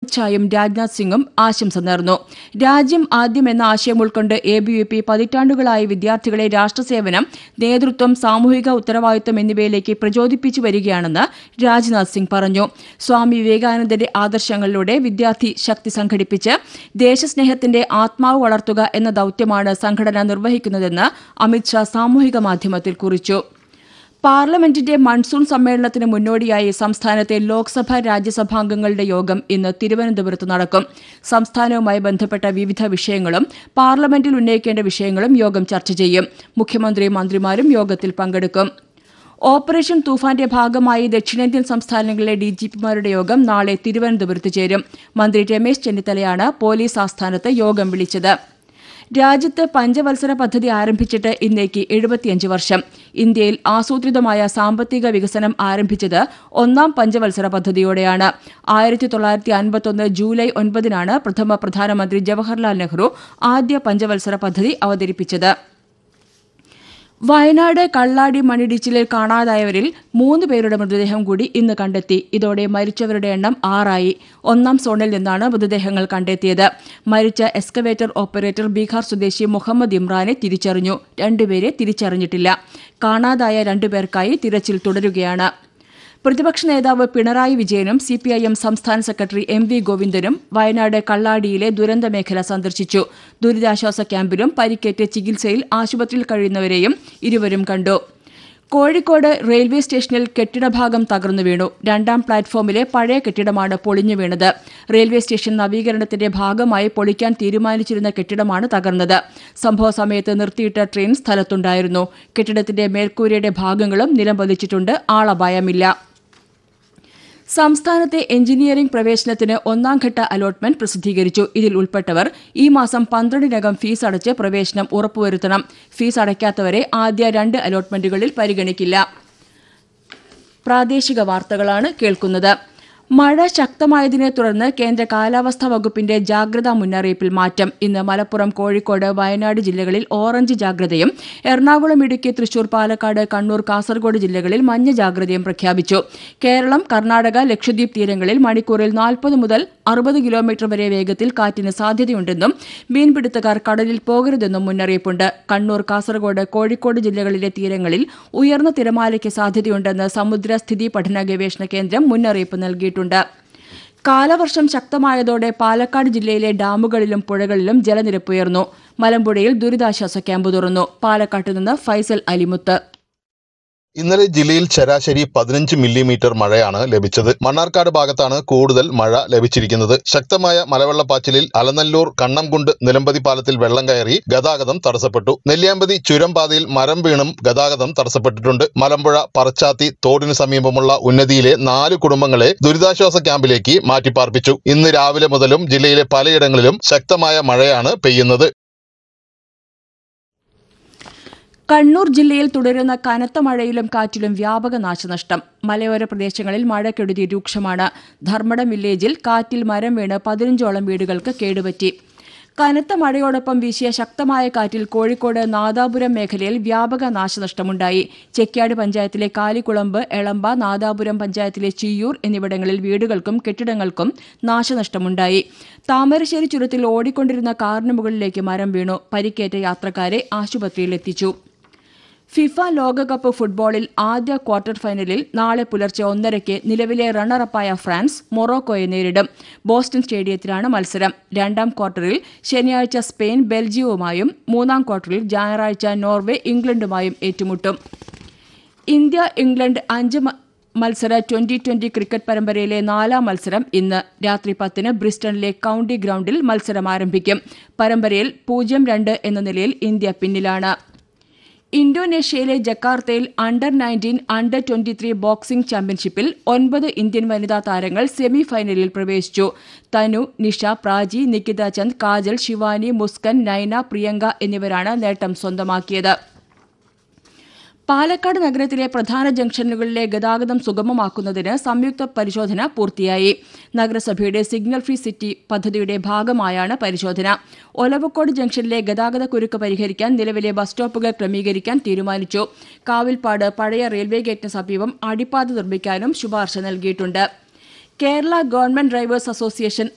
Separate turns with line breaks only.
ഷായും രാജ്നാഥ് സിംഗും ആശംസ നേർന്നു രാജ്യം ആദ്യം എന്ന ആശയം ഉൾക്കൊണ്ട് എ ബി വി പി പതിറ്റാണ്ടുകളായി വിദ്യാർത്ഥികളെ രാഷ്ട്രസേവനം നേതൃത്വം സാമൂഹിക ഉത്തരവാദിത്വം എന്നിവയിലേക്ക് പ്രചോദിപ്പിച്ചു വരികയാണെന്ന് രാജ്നാഥ് സിംഗ് പറഞ്ഞു സ്വാമി വിവേകാനന്ദന്റെ ആദർശങ്ങളിലൂടെ വിദ്യാർത്ഥി ശക്തി സംഘടിപ്പിച്ച് ദേശസ്നേഹത്തിന്റെ ആത്മാവ് വളർത്തുക എന്ന ദൌത്യമാണ് സംഘടന നിർവഹിക്കുന്നതെന്ന് അമിത്ഷാ സാമൂഹിക മാധ്യമത്തിൽ കുറിച്ചു പാർലമെന്റിന്റെ മൺസൂൺ സമ്മേളനത്തിന് മുന്നോടിയായി സംസ്ഥാനത്തെ ലോക്സഭ രാജ്യസഭാംഗങ്ങളുടെ യോഗം ഇന്ന് തിരുവനന്തപുരത്ത് നടക്കും സംസ്ഥാനവുമായി ബന്ധപ്പെട്ട വിവിധ വിഷയങ്ങളും പാർലമെന്റിൽ ഉന്നയിക്കേണ്ട വിഷയങ്ങളും യോഗം ചർച്ച ചെയ്യും മുഖ്യമന്ത്രിയും മന്ത്രിമാരും യോഗത്തിൽ പങ്കെടുക്കും ഓപ്പറേഷൻ തൂഫാന്റെ ഭാഗമായി ദക്ഷിണേന്ത്യൻ സംസ്ഥാനങ്ങളിലെ ഡിജിപിമാരുടെ യോഗം നാളെ തിരുവനന്തപുരത്ത് ചേരും മന്ത്രി രമേശ് ചെന്നിത്തലയാണ് പോലീസ് ആസ്ഥാനത്ത് യോഗം വിളിച്ചത് രാജ്യത്ത് പഞ്ചവത്സര പദ്ധതി ആരംഭിച്ചിട്ട് ഇന്നേക്ക് എഴുപത്തിയഞ്ച് വർഷം ഇന്ത്യയിൽ ആസൂത്രിതമായ സാമ്പത്തിക വികസനം ആരംഭിച്ചത് ഒന്നാം പഞ്ചവത്സര പദ്ധതിയോടെയാണ് ആയിരത്തി തൊള്ളായിരത്തി അൻപത്തൊന്ന് ജൂലൈ ഒൻപതിനാണ് പ്രഥമ പ്രധാനമന്ത്രി ജവഹർലാൽ നെഹ്റു ആദ്യ പഞ്ചവത്സര പദ്ധതി അവതരിപ്പിച്ചത് വയനാട് കള്ളാടി മണ്ണിടിച്ചിലിൽ കാണാതായവരിൽ മൂന്ന് പേരുടെ മൃതദേഹം കൂടി ഇന്ന് കണ്ടെത്തി ഇതോടെ മരിച്ചവരുടെ എണ്ണം ആറായി ഒന്നാം സോണിൽ നിന്നാണ് മൃതദേഹങ്ങൾ കണ്ടെത്തിയത് മരിച്ച എക്സ്കവേറ്റർ ഓപ്പറേറ്റർ ബീഹാർ സ്വദേശി മുഹമ്മദ് ഇമ്രാനെ തിരിച്ചറിഞ്ഞു രണ്ടുപേരെ തിരിച്ചറിഞ്ഞിട്ടില്ല കാണാതായ രണ്ടുപേർക്കായി തിരച്ചിൽ തുടരുകയാണ് പ്രതിപക്ഷ നേതാവ് പിണറായി വിജയനും സിപിഐഎം സംസ്ഥാന സെക്രട്ടറി എം വി ഗോവിന്ദനും വയനാട് കള്ളാടിയിലെ ദുരന്ത മേഖല സന്ദർശിച്ചു ദുരിതാശ്വാസ ക്യാമ്പിലും പരിക്കേറ്റ് ചികിത്സയിൽ ആശുപത്രിയിൽ കഴിയുന്നവരെയും ഇരുവരും കണ്ടു കോഴിക്കോട് റെയിൽവേ സ്റ്റേഷനിൽ കെട്ടിടഭാഗം തകർന്നു വീണു രണ്ടാം പ്ലാറ്റ്ഫോമിലെ പഴയ കെട്ടിടമാണ് പൊളിഞ്ഞു വീണത് റെയിൽവേ സ്റ്റേഷൻ നവീകരണത്തിന്റെ ഭാഗമായി പൊളിക്കാൻ തീരുമാനിച്ചിരുന്ന കെട്ടിടമാണ് തകർന്നത് സംഭവ സമയത്ത് നിർത്തിയിട്ട ട്രെയിൻ സ്ഥലത്തുണ്ടായിരുന്നു കെട്ടിടത്തിന്റെ മേൽക്കൂരയുടെ ഭാഗങ്ങളും നിലംപതിച്ചിട്ടുണ്ട് ആളപായമില്ല സംസ്ഥാനത്തെ എഞ്ചിനീയറിംഗ് പ്രവേശനത്തിന് ഒന്നാംഘട്ട അലോട്ട്മെന്റ് പ്രസിദ്ധീകരിച്ചു ഇതിൽ ഉൾപ്പെട്ടവർ ഈ മാസം പന്ത്രണ്ടിനകം ഫീസ് അടച്ച് പ്രവേശനം ഉറപ്പുവരുത്തണം ഫീസ് അടയ്ക്കാത്തവരെ ആദ്യ രണ്ട് അലോട്ട്മെന്റുകളിൽ പരിഗണിക്കില്ല പ്രാദേശിക വാർത്തകളാണ് കേൾക്കുന്നത് മഴ ശക്തമായതിനെ തുടർന്ന് കേന്ദ്ര കാലാവസ്ഥാ വകുപ്പിന്റെ ജാഗ്രതാ മുന്നറിയിപ്പിൽ മാറ്റം ഇന്ന് മലപ്പുറം കോഴിക്കോട് വയനാട് ജില്ലകളിൽ ഓറഞ്ച് ജാഗ്രതയും എറണാകുളം ഇടുക്കി തൃശൂർ പാലക്കാട് കണ്ണൂർ കാസർഗോഡ് ജില്ലകളിൽ മഞ്ഞ ജാഗ്രതയും പ്രഖ്യാപിച്ചു കേരളം കർണാടക ലക്ഷദ്വീപ് തീരങ്ങളിൽ മണിക്കൂറിൽ നാൽപ്പത് മുതൽ അറുപത് കിലോമീറ്റർ വരെ വേഗത്തിൽ കാറ്റിന് സാധ്യതയുണ്ടെന്നും മീൻപിടുത്തക്കാർ കടലിൽ പോകരുതെന്നും മുന്നറിയിപ്പുണ്ട് കണ്ണൂർ കാസർഗോഡ് കോഴിക്കോട് ജില്ലകളിലെ തീരങ്ങളിൽ ഉയർന്ന തിരമാലയ്ക്ക് സാധ്യതയുണ്ടെന്ന് സമുദ്ര സ്ഥിതി പഠന ഗവേഷണ കേന്ദ്രം മുന്നറിയിപ്പ് നൽകിയിട്ടുണ്ട് കാലവർഷം ശക്തമായതോടെ പാലക്കാട് ജില്ലയിലെ ഡാമുകളിലും പുഴകളിലും ജലനിരപ്പ് ഉയർന്നു മലമ്പുഴയിൽ ദുരിതാശ്വാസ ക്യാമ്പ് തുറന്നു പാലക്കാട്ട് നിന്ന് ഫൈസൽ അലിമുത്ത്
ഇന്നലെ ജില്ലയിൽ ശരാശരി പതിനഞ്ച് മില്ലിമീറ്റർ മഴയാണ് ലഭിച്ചത് മണ്ണാർക്കാട് ഭാഗത്താണ് കൂടുതൽ മഴ ലഭിച്ചിരിക്കുന്നത് ശക്തമായ മലവെള്ളപ്പാച്ചിലിൽ അലനല്ലൂർ കണ്ണംകുണ്ട് നിലമ്പതി പാലത്തിൽ വെള്ളം കയറി ഗതാഗതം തടസ്സപ്പെട്ടു നെല്ലിയാമ്പതി ചുരം പാതയിൽ മരം വീണും ഗതാഗതം തടസ്സപ്പെട്ടിട്ടുണ്ട് മലമ്പുഴ പറച്ചാത്തി തോടിന് സമീപമുള്ള ഉന്നതിയിലെ നാല് കുടുംബങ്ങളെ ദുരിതാശ്വാസ ക്യാമ്പിലേക്ക് മാറ്റിപ്പാർപ്പിച്ചു ഇന്ന് രാവിലെ മുതലും ജില്ലയിലെ പലയിടങ്ങളിലും ശക്തമായ മഴയാണ് പെയ്യുന്നത്
കണ്ണൂർ ജില്ലയിൽ തുടരുന്ന കനത്ത മഴയിലും കാറ്റിലും വ്യാപക നാശനഷ്ടം മലയോര പ്രദേശങ്ങളിൽ മഴക്കെടുതി രൂക്ഷമാണ് ധർമ്മടം വില്ലേജിൽ കാറ്റിൽ മരം വീണ് പതിനഞ്ചോളം വീടുകൾക്ക് കേടുപറ്റി കനത്ത മഴയോടൊപ്പം വീശിയ ശക്തമായ കാറ്റിൽ കോഴിക്കോട് നാദാപുരം മേഖലയിൽ വ്യാപക നാശനഷ്ടമുണ്ടായി ചെക്യാട് പഞ്ചായത്തിലെ കാലിക്കുളമ്പ് എളമ്പ നാദാപുരം പഞ്ചായത്തിലെ ചിയ്യൂർ എന്നിവിടങ്ങളിൽ വീടുകൾക്കും കെട്ടിടങ്ങൾക്കും നാശനഷ്ടമുണ്ടായി താമരശ്ശേരി ചുരത്തിൽ ഓടിക്കൊണ്ടിരുന്ന കാറിന് മുകളിലേക്ക് മരം വീണു പരിക്കേറ്റ യാത്രക്കാരെ ആശുപത്രിയിലെത്തിച്ചു ഫിഫ ലോകകപ്പ് ഫുട്ബോളിൽ ആദ്യ ക്വാർട്ടർ ഫൈനലിൽ നാളെ പുലർച്ചെ ഒന്നരയ്ക്ക് നിലവിലെ റണ്ണറപ്പായ ഫ്രാൻസ് മൊറോക്കോയെ നേരിടും ബോസ്റ്റൺ സ്റ്റേഡിയത്തിലാണ് മത്സരം രണ്ടാം ക്വാർട്ടറിൽ ശനിയാഴ്ച സ്പെയിൻ ബെൽജിയവുമായും മൂന്നാം ക്വാർട്ടറിൽ ഞായറാഴ്ച നോർവേ ഇംഗ്ലണ്ടുമായും ഏറ്റുമുട്ടും ഇന്ത്യ ഇംഗ്ലണ്ട് അഞ്ച് മ- മത്സര ട്വന്റി ട്വന്റി ക്രിക്കറ്റ് പരമ്പരയിലെ നാലാം മത്സരം ഇന്ന് രാത്രി പത്തിന് ബ്രിസ്റ്റണിലെ കൌണ്ടി ഗ്രൌണ്ടിൽ മത്സരം ആരംഭിക്കും പരമ്പരയിൽ പൂജ്യം രണ്ട് എന്ന നിലയിൽ ഇന്ത്യ പിന്നിലാണ് ഇന്തോനേഷ്യയിലെ ജക്കാർത്തയിൽ under nineteen under twenty three boxing ചാമ്പ്യൻഷിപ്പിൽ ഒൻപത് ഇന്ത്യൻ വനിതാ താരങ്ങൾ സെമി ഫൈനലിൽ പ്രവേശിച്ചു തനു നിഷ പ്രാചി നിക്കിത ചന്ദ് കാജൽ ശിവാനി മുസ്കൻ നൈന പ്രിയങ്ക എന്നിവരാണ് നേട്ടം സ്വന്തമാക്കിയത് പാലക്കാട് നഗരത്തിലെ പ്രധാന ജംഗ്ഷനുകളിലെ ഗതാഗതം സുഗമമാക്കുന്നതിന് സംയുക്ത പരിശോധന പൂർത്തിയായി നഗരസഭയുടെ സിഗ്നൽ ഫ്രീ സിറ്റി പദ്ധതിയുടെ ഭാഗമായാണ് പരിശോധന ഒലവക്കോട് ജംഗ്ഷനിലെ ഗതാഗത കുരുക്ക് പരിഹരിക്കാൻ നിലവിലെ ബസ് സ്റ്റോപ്പുകൾ ക്രമീകരിക്കാൻ തീരുമാനിച്ചു കാവിൽപ്പാട് പഴയ റെയിൽവേ ഗേറ്റിന് സമീപം അടിപ്പാത നിർമ്മിക്കാനും ശുപാർശ നൽകിയിട്ടുണ്ട് കേരള ഗവൺമെന്റ് ഡ്രൈവേഴ്സ് അസോസിയേഷൻ